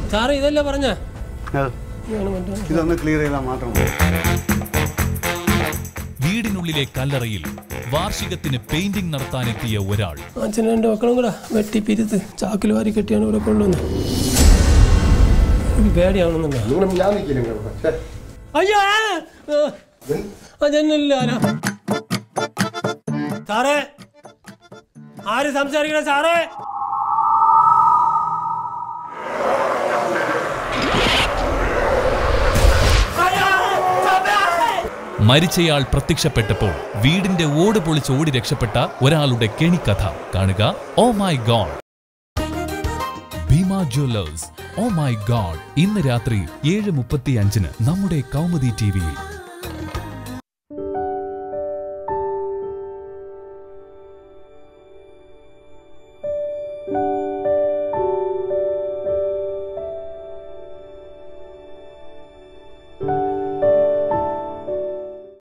സാറേ ഇതല്ല പറഞ്ഞ ആ, ഇതൊന്ന് ക്ലിയർ ചെയ്താൽ മാത്രം മതി. വീടിനുള്ളിലെ കല്ലറയിൽ വാർഷികത്തിന് പെയിന്റിംഗ് നടത്താനെത്തിയ ഒരാൾ അച്ഛനും രണ്ട് മക്കളും കൂടെ വെട്ടി പിരുത്ത് ചാക്കിൽ വാരി കെട്ടിയാണ് ഇവിടെ കൊണ്ടുവന്നത് എനിക്ക് പേടിയാവണമെന്നുണ്ടോ നിങ്ങൾ ഞാൻ നിൽക്കില്ല ഇങ്ങോട്ട്. ഛെ. അയ്യോ ആ ജനലില്ല ആരാ സാറേ ആര് സംസാരിക്കണേ സാറേ മരിച്ചയാൾ പ്രത്യക്ഷപ്പെട്ടപ്പോൾ വീടിന്റെ ഓട് പൊളിച്ച് ഓടി രക്ഷപ്പെട്ട ഒരാളുടെ കെണിക്കഥ കാണുക oh my god Bhima jewellers oh my god ഇന്ന് രാത്രി ഏഴ് മുപ്പത്തി അഞ്ചിന് നമ്മുടെ കൗമുദി ടിവിയിൽ